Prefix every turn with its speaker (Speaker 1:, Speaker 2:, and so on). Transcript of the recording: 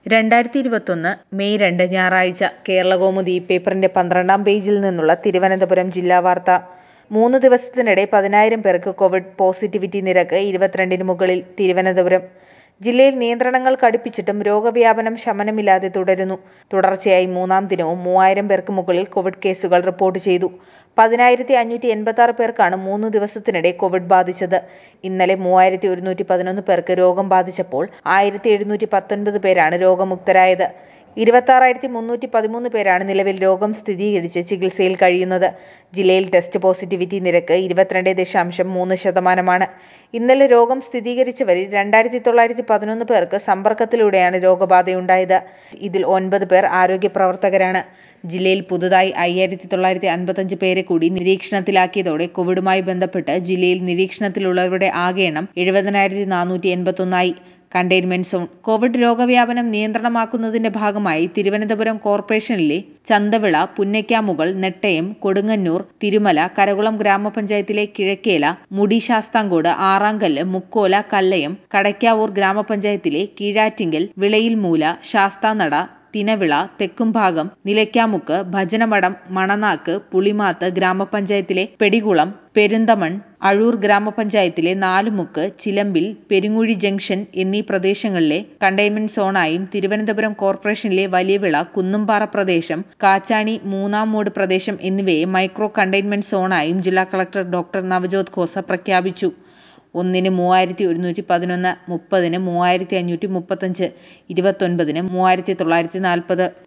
Speaker 1: രണ്ടായിരത്തി ഇരുപത്തൊന്ന് മെയ് രണ്ട് ഞായറാഴ്ച കേരളകൗമുദി പേപ്പറിന്റെ പന്ത്രണ്ടാം പേജിൽ നിന്നുള്ള തിരുവനന്തപുരം ജില്ലാ വാർത്ത മൂന്ന് ദിവസത്തിനിടെ പതിനായിരം പേർക്ക് കോവിഡ് പോസിറ്റിവിറ്റി നിരക്ക് ഇരുപത്തിരണ്ടിന് മുകളിൽ തിരുവനന്തപുരം ജില്ലയിൽ നിയന്ത്രണങ്ങൾ കടുപ്പിച്ചിട്ടും രോഗവ്യാപനം ശമനമില്ലാതെ തുടരുന്നു തുടർച്ചയായി മൂന്നാം ദിനവും മൂവായിരം പേർക്ക് മുകളിൽ കോവിഡ് കേസുകൾ റിപ്പോർട്ട് ചെയ്തു പതിനായിരത്തി അഞ്ഞൂറ്റി എൺപത്തി ആറ് പേർക്കാണ് മൂന്ന് ദിവസത്തിനിടെ കോവിഡ് ബാധിച്ചത് ഇന്നലെ മൂവായിരത്തി ഒരുന്നൂറ്റി പതിനൊന്ന് പേർക്ക് രോഗം ബാധിച്ചപ്പോൾ ആയിരത്തി എഴുന്നൂറ്റി പത്തൊൻപത് പേരാണ് രോഗമുക്തരായത് ഇരുപത്തി മുന്നൂറ്റി പതിമൂന്ന് പേരാണ് നിലവിൽ രോഗം സ്ഥിരീകരിച്ച് ചികിത്സയിൽ കഴിയുന്നത് ജില്ലയിൽ ടെസ്റ്റ് പോസിറ്റിവിറ്റി നിരക്ക് ഇരുപത്തിരണ്ട് ദശാംശം മൂന്ന് ശതമാനമാണ് ഇന്നലെ രോഗം സ്ഥിരീകരിച്ചവരിൽ രണ്ടായിരത്തി തൊള്ളായിരത്തി പതിനൊന്ന് പേർക്ക് സമ്പർക്കത്തിലൂടെയാണ് രോഗബാധയുണ്ടായത് ഇതിൽ ഒൻപത് പേർ ആരോഗ്യ പ്രവർത്തകരാണ് ജില്ലയിൽ പുതുതായി അയ്യായിരത്തി തൊള്ളായിരത്തി അൻപത്തഞ്ച് പേരെ കൂടി നിരീക്ഷണത്തിലാക്കിയതോടെ കോവിഡുമായി ബന്ധപ്പെട്ട് ജില്ലയിൽ നിരീക്ഷണത്തിലുള്ളവരുടെ ആകെ എണ്ണം എഴുപതിനായിരത്തി നാനൂറ്റി എൺപത്തൊന്നായി കണ്ടെയ്ൻമെന്റ് സോൺ കോവിഡ് രോഗവ്യാപനം നിയന്ത്രണമാക്കുന്നതിന്റെ ഭാഗമായി തിരുവനന്തപുരം കോർപ്പറേഷനിലെ ചന്തവിള പുന്നയ്ക്കാമുകൾ നെട്ടയം കൊടുങ്ങന്നൂർ തിരുമല കരകുളം ഗ്രാമപഞ്ചായത്തിലെ കിഴക്കേല മുടി ശാസ്താംകോട് ആറാങ്കല്ല് മുക്കോല കല്ലയം കടയ്ക്കാവൂർ ഗ്രാമപഞ്ചായത്തിലെ കീഴാറ്റിങ്കൽ വിളയിൽമൂല ശാസ്താനട തിനവിള തെക്കുംഭാഗം നിലയ്ക്കാമുക്ക് ഭജനമഠം മണനാക്ക് പുളിമാത്ത് ഗ്രാമപഞ്ചായത്തിലെ പെടികുളം പെരുന്തമൺ അഴൂർ ഗ്രാമപഞ്ചായത്തിലെ നാലുമുക്ക് ചിലമ്പിൽ പെരുങ്ങുഴി ജംഗ്ഷൻ എന്നീ പ്രദേശങ്ങളിലെ കണ്ടെയ്ൻമെന്റ് സോണായും തിരുവനന്തപുരം കോർപ്പറേഷനിലെ വലിയവിള കുന്നുംപാറ പ്രദേശം കാച്ചാണി മൂന്നാം മൂട് പ്രദേശം എന്നിവയെ മൈക്രോ കണ്ടെയ്ൻമെന്റ് സോണായും ജില്ലാ കളക്ടർ ഡോക്ടർ നവജോത് ഖോസ പ്രഖ്യാപിച്ചു ഒന്നിന് മൂവായിരത്തി ഒരുന്നൂറ്റി പതിനൊന്ന് മുപ്പതിന് മൂവായിരത്തി അഞ്ഞൂറ്റി മുപ്പത്തഞ്ച് ഇരുപത്തൊൻപതിന് മൂവായിരത്തി തൊള്ളായിരത്തി നാൽപ്പത്